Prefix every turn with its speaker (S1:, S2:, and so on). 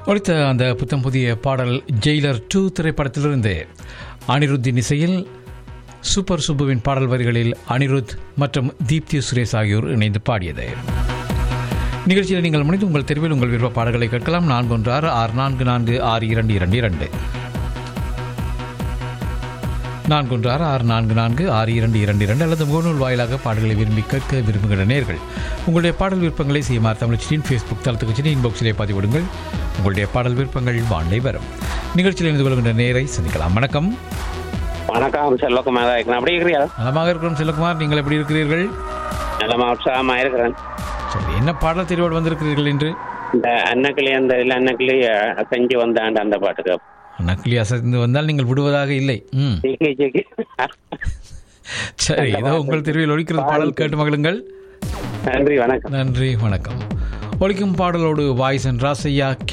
S1: ஒழித்த அந்த புத்தம் புதிய பாடல் ஜெயிலர் டூ திரைப்படத்திலிருந்து அனிருத்தின் இசையில் சூப்பர் சுப்புவின் பாடல் வரிகளில் அனிருத் மற்றும் தீப்தி சுரேஷ் ஆகியோர் இணைந்து பாடியது நிகழ்ச்சியில் நீங்கள் முடிந்து உங்கள் தெருவில் உங்கள் விருப்ப பாடல்களை கேட்கலாம் நான்கு ஒன்று ஆறு ஆறு நான்கு நான்கு ஆறு இரண்டு இரண்டு இரண்டு நான்கு ஒன்று ஆறு ஆறு நான்கு நான்கு ஆறு இரண்டு இரண்டு இரண்டு அல்லது முகநூல் வாயிலாக பாடல்களை விரும்பி கேட்க விரும்புகிற நேர்கள் உங்களுடைய பாடல் விருப்பங்களை செய்யுமாறு தமிழ்ச்சியின் ஃபேஸ்புக் தளத்துக்கு சென்று இன்பாக்ஸிலே பதிவிடுங்கள் உங்களுடைய பாடல் விருப்பங்கள் வாண்டை வரும் நிகழ்ச்சியில் இணைந்து கொள்கின்ற நேரை சந்திக்கலாம் வணக்கம்
S2: வணக்கம் செல்வகுமார் தான் இருக்கிறேன் அப்படி இருக்கிறியா
S1: நலமாக இருக்கிறோம் செல்வகுமார் நீங்கள் எப்படி இருக்கிறீர்கள்
S2: நல்லமா உற்சாகமா இருக்கிறேன்
S1: சரி என்ன பாடல் தெரிவோடு வந்திருக்கிறீர்கள் என்று
S2: இந்த அன்னக்கிளி அந்த இல்லை அன்னக்கிளி அஹ், செஞ்சு வந்தாண்ட அந்த பாட்டுக்கு
S1: நக்கிலி அசைந்து வந்தால் நீங்கள் விடுவதாக இல்லை ம்
S2: ஜிகி ஜிகி
S1: சரி இதோ உங்கள் தெருவில் ஒழிக்கிறது பாடல் கேட்டு மகளுங்கள்
S2: நன்றி வணக்கம்
S1: நன்றி வணக்கம் ஒழிக்கும் பாடலோடு வாய்ஸ் அண்ட் ராசையா